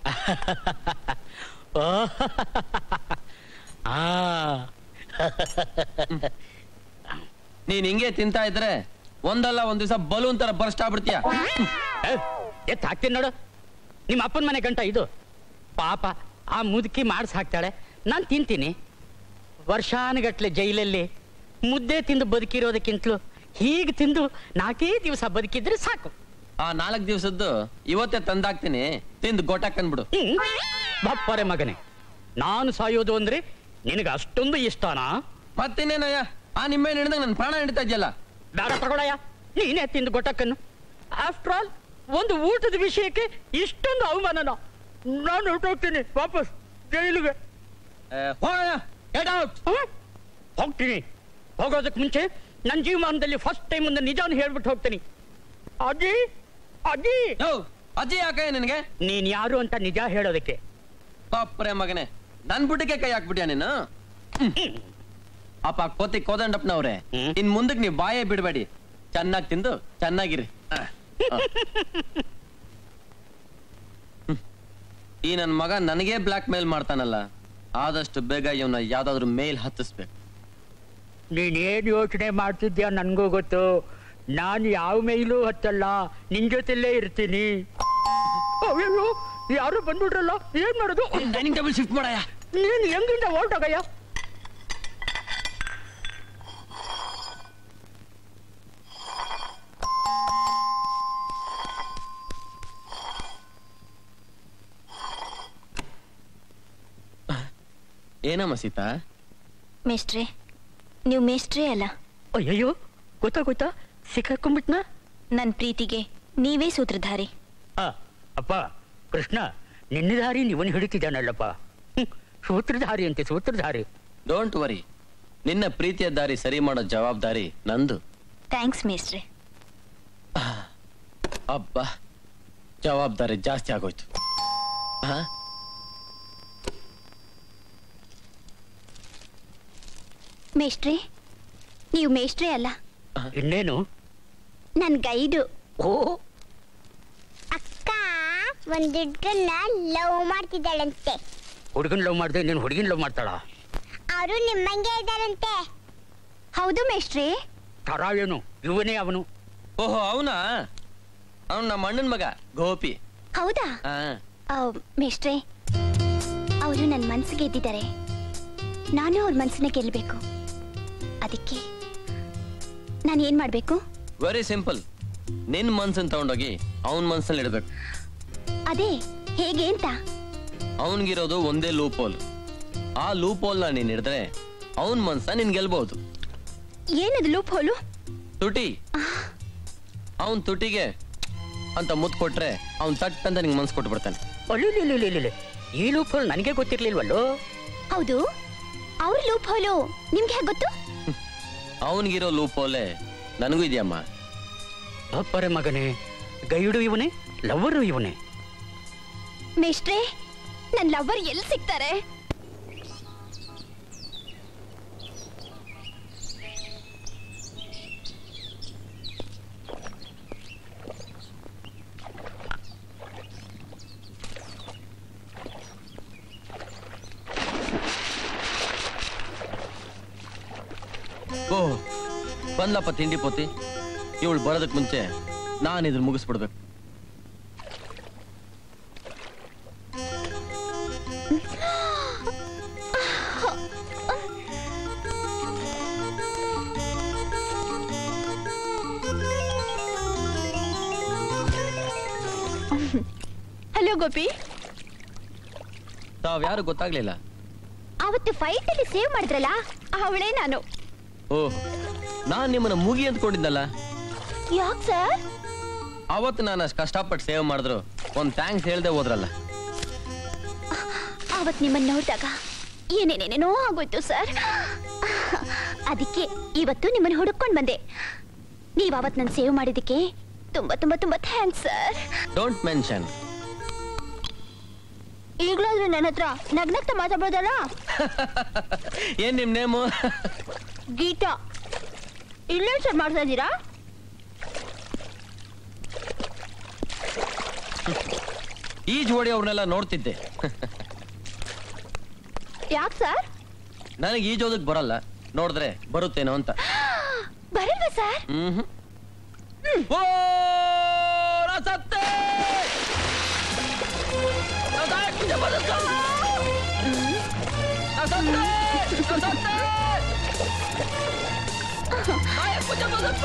ಓ. ಆ ನೀನ್ ಹಿಂಗೆ ತಿಂತಾ ಇದ್ರೆ ಒಂದಲ್ಲ ಒಂದ್ ದಿವಸ ಬಲೂನ್ ತರ ಬರ್ಸ್ಟ್ ಆಗ್ಬಿಡ್ತೀಯ ಏ, ಎತ್ ಹಾಕ್ತೀನಿ ನೋಡು ನಿಮ್ಮ ಅಪ್ಪನ ಮನೆ ಗಂಟ ಇದು ಪಾಪ ಆ ಮುದುಕಿ ಮಾಡಿಸ್ ಹಾಕ್ತಾಳೆ ನಾನು ತಿಂತೀನಿ ವರ್ಷಾನುಗಟ್ಲೆ ಜೈಲಲ್ಲಿ ಮುದ್ದೆ ತಿಂದು ಬದುಕಿರೋದಕ್ಕಿಂತಲೂ ಹೀಗೆ ತಿಂದು ನಾಲ್ಕೇ ದಿವಸ ಬದುಕಿದ್ರೆ ಸಾಕು ಆ ನಾಲ್ಕ್ ದಿವ್ಸದ್ದು ಇವತ್ತೇ ತಂದಾಕ್ತೀನಿ ತಿಂದು ಗೊಟಾಕನ್ಬಿಡು ಹ್ಮ್. ಬಪ್ಪರೆ ಮಗನೇ ನಾನು ಸಾಯೋದು ಅಂದ್ರೆ ನಿನಗೆ ಅಷ್ಟೊಂದು ಇಷ್ಟನಾ ಮತ್ತಿನ್ನೇನಯ್ಯ ಆ ನಿಮ್ಮೆ ಹಿಡ್ದಾಗ ನನ್ ಪ್ರಾಣ ಹಿಡಿತಾ ಇದೆಯಲ್ಲ ಬೇಡ ತಗೊಳಯ್ಯ ನೀನೇ ತಿಂದು ಗೊಟ್ಟಕ್ಕನ್ನು ಆಫ್ಟರ್ ಆಲ್ ಒಂದು ಊಟದ ವಿಷಯಕ್ಕೆ ಇಷ್ಟೊಂದು ಅವಮಾನನ ನಾನು ಹೊರಟೋಗ್ತೀನಿ ವಾಪಸ್ ಜೈಲಿಗೆ ಗೆಟ್ ಔಟ್ ಹ? ಹೋಗ್ತೀನಿ ಹೋಗೋದಕ್ಕೆ ಮುಂಚೆ ನನ್ನ ಜೀವಮಾನದಲ್ಲಿ ಫಸ್ಟ್ ಟೈಮ್ ಒಂದು ನಿಜಾನ ಹೇಳ್ಬಿಟ್ಟು ಹೋಗ್ತೀನಿ ಅಜ್ಜಿ ಅಜ್ಜಿ ಅಜ್ಜಿ ಯಾಕೆ ನಿನಗೆ ನೀನ್ ಯಾರು ಅಂತ ನಿಜ ಹೇಳೋದಕ್ಕೆ ಪಾಪ್ರೆ ಮಗನೇ ನನ್ ಬುಟ್ಟಿಗೆ ಕೈ ಹಾಕ್ಬಿಟ್ಯಾ ನೀನು ಹ್ಮ್. ಅಪ್ಪ ಕೋತಿ ಕೋದಂಡಪ್ಪನವ್ರೆ ಹ್ಮ್. ಇನ್ ಮುಂದಕ್ಕೆ ನೀವು ಬಾಯೇ ಬಿಡಬೇಡಿ ಚೆನ್ನಾಗಿ ತಿಂದು ಚೆನ್ನಾಗಿರಿ ಆ. ಆ. ಹ್ಮ್. ಈ ನನ್ ಮಗ ನನಗೇ ಬ್ಲಾಕ್ ಮೇಲ್ ಮಾಡ್ತಾನಲ್ಲ ಆದಷ್ಟು ಬೇಗ ಇವನ್ನ ಯಾವ್ದಾದ್ರು ಮೇಲ್ ಹತ್ತಿಸ್ಬೇಕು ನೀನೇನ್ ಯೋಚನೆ ಮಾಡ್ತಿದ್ಯಾ ನನ್ಗೂ ಗೊತ್ತು ನಾನು ಯಾವ ಮೇಲೂ ಹತ್ತಲ್ಲ ನಿನ್ ಜೊತೆಲೇ ಇರ್ತೀನಿ ಅಯ್ಯೋ ಯಾರು ಬಂದ್ಬಿಟ್ರಲ್ಲ ಏನ್ ಮಾಡೋದು ಡೈನಿಂಗ್ ಟೇಬಲ್ ಶಿಫ್ಟ್ ಮಾಡಯ್ಯ ನೀನ್ ಹೆಂಗಿಂದ ಹೊರಟೋಗಯ್ಯ ಏನಮ್ಮ ಸೀತಾ ಮೇಷ್ಟ್ರೆ ನೀವು ಮೇಷ್ಟ್ರೇ ಅಲ್ಲ ಅಯ್ಯಯ್ಯೋ ಗೊತ್ತಾ ಗೊತ್ತಾ ಸಿಕ್ಕಾಕೊಂಡ್ಬಿಟ್ನಾ ನನ್ನ ಪ್ರೀತಿಗೆ ನೀವೇ ಸೂತ್ರಧಾರಿ ಆ, ಅಪ್ಪ ಕೃಷ್ಣ ನಿನ್ನ ದಾರಿ ನೀವನ್ ಹಿಡಿತಿದ್ದಾನಲ್ಲಪ್ಪ ಹ್ಮ್, ಸೂತ್ರಧಾರಿ ಅಂತೆ ಸೂತ್ರಧಾರಿ ಡೋಂಟ್ ವರಿ ನಿನ್ನ ಪ್ರೀತಿಯ ದಾರಿ ಸರಿ ಮಾಡೋ ಜವಾಬ್ದಾರಿ ನಂದು ಥ್ಯಾಂಕ್ಸ್ ಮೇಷ್ಟ್ರೆ ಅಬ್ಬಾ ಜವಾಬ್ದಾರಿ ಜಾಸ್ತಿ ಆಗೋಯ್ತು ಹಾ ಮೇಷ್ಟ್ರೆ ನೀವು ಮೇಷ್ಟ್ರೇ ಅಲ್ಲ ಇನ್ನೇನು ನನ್ನ ಗೈಡು ಓ ಅಕ್ಕ ಒಂದ್ ಹುಡ್ಗನ್ನ ಲವ್ ಮಾಡ್ತಿದ್ದಾಳಂತೆ ಹುಡುಗನ್ ಲವ್ ಮಾಡ್ದೆ ನೀನು ಹುಡುಗಿನ ಲವ್ ಮಾಡ್ತಾಳ ಅವರು ನಿಮ್ಮಂಗೆ ಇದ್ದಾರಂತೆ ಹೌದು ಮೇಷ್ಟ್ರೆ ತರ ಏನು ಇವನೇ ಅವನು ಓಹೋ ಅವನಾ ಅವನ್ ನಮ್ಮ ಅಣ್ಣನ ಮಗ ಗೋಪಿ ಹೌದಾ ಹಾ ಆ, ಮೇಷ್ಟ್ರೆ ಅವರು ನನ್ನ ಮನ್ಸು ಗೆದ್ದಿದ್ದಾರೆ ನಾನು ಅವ್ರ ಮನ್ಸನ್ನ ಗೆಲ್ಲಬೇಕು ಅದಕ್ಕೆ ನಾನು ಏನ್ ಮಾಡ್ಬೇಕು ವೆರಿ ಸಿಂಪಲ್ ನಿನ್ ಮನ್ಸನ್ ತಗೊಂಡೋಗಿ ಅವನ್ ಮನ್ಸಲ್ಲಿ ಇಡ್ಬೇಕು ಅದೇ ಹೇಗೆ ಅಂತ ಅವನ್ಗಿರೋದು ಒಂದೇ ಲೂಪ್ ಹೋಲ್ ಆ ಲೂಪ್ ಹೋಲ್ನ ನೀನ್ ಹಿಡಿದ್ರೆ ಅವನ್ ಮನ್ಸ ನಿನ್ ಗೆಲ್ಬಹುದು ಏನದು ಲೂಪ್ ಹೋಲು ತುಟಿ ಅವನ್ ತುಟಿಗೆ ಅಂತ ಮುತ್ ಕೊಟ್ರೆ ಅವ್ನ್ ತಟ್ ಅಂತ ನಿಂಗೆ ಮನ್ಸ್ ಕೊಟ್ಬಿಡ್ತಾನೆ ಅಲ್ಲಿಲ್ಲ ಈ ಲೂಪ್ ನನಗೆ ಗೊತ್ತಿರ್ಲಿಲ್ವಲ್ಲೋ ಹೌದು ಅವ್ರ ಲೂಪ್ ಹೋಲು ನಿಮ್ಗೆ ಹೇಗೆ ಗೊತ್ತು ಅವನ್ಗಿರೋ ಲೂಪ್ ಹೋಲೆ ನನಗೂ ಇದೆಯಮ್ಮ ಅಪ್ಪರೆ ಮಗನೇ ಗೈಡು ಇವನೇ ಲವರು ಇವನೇ ಮೇಷ್ಟ್ರೆ ನನ್ ಲವರ್ ಎಲ್ಲಿ ಸಿಗ್ತಾರೆ ಓ ಬಂದ್ಲಪ್ಪ ತಿಂಡಿ ಪೋತಿ ಇವಳು ಬರೋದಕ್ ಮುಂಚೆ ನಾನು ಇದ್ರ ಮುಗಿಸ್ಬಿಡ್ಬೇಕು ಹಲೋ ಗೋಪಿ ತಾವ್ಯಾರು ಗೊತ್ತಾಗ್ಲಿಲ್ಲ ಅವತ್ತು ಫೈಟ್ ಅಲ್ಲಿ ಸೇವ್ ಮಾಡಿದ್ರಲ್ಲ ಅವಳೇ ನಾನು ಓಹ್ ನಾನ್ ನಿಮ್ಮನ್ನ ಮುಗಿ ಅಂದ್ಕೊಂಡಿದ್ದಲ್ಲ ಯಾಕ್ ಸರ್ ಅವತ್ತು ನಾನು ಅಷ್ಟು ಕಷ್ಟಪಟ್ಟು ಸೇವ್ ಮಾಡಿದ್ರು ಒಂದ್ ಥ್ಯಾಂಕ್ಸ್ ಹೇಳ್ದೆ ಹೋದ್ರಲ್ಲ ಅವತ್ ನಿಮ್ಮನ್ನ ನೋಡಿದಾಗ ಏನೇನೇನೇನೋ ಆಗೋಯ್ತು ಸರ್ ಅದಕ್ಕೆ ಇವತ್ತು ನಿಮ್ಮನ್ನ ಹುಡುಕೊಂಡ್ ಬಂದೆ ನೀವ್ ಅವತ್ ನನ್ ಸೇವ್ ಮಾಡಿದಕ್ಕೆ ತುಂಬಾ ತುಂಬಾ ತುಂಬಾ ಥ್ಯಾಂಕ್ಸ್ ಸರ್ ಡೋಂಟ್ ಮೆನ್ಷನ್ ಈಗ್ಲಾದ್ರೂ ನನ್ನ ಹತ್ರ ನಗ್ನಗ್ತ ಮಾತಾಡ್ಬೋದಲ್ಲ ಏನ್ ನಿಮ್ ನೇಮು ಗೀತಾ ಇಲ್ಲೇ ಸರ್ ಮಾಡ್ತಾ ಇದ್ದೀರಾ ಈ ಜೋಡಿ ಅವ್ರನ್ನೆಲ್ಲ ನೋಡ್ತಿದ್ದೆ ಯಾಕೆ ಸರ್ ನನಗೆ ಈಜೋದಕ್ ಬರಲ್ಲ ನೋಡಿದ್ರೆ ಬರುತ್ತೇನೋ ಅಂತ ಬರಲ್ವಾ ಸರ್ ಹ್ಮ್ ಓ ನಾ ಸತ್ತೆ! ನಾ ಸಾಯ್ತಿದ್ದೆ ಬದುಕು! ನಾ ಸತ್ತೆ! ನಾ ಸತ್ತೆ! ಸಾಯಕ್ಕೆ ಬದುಕು!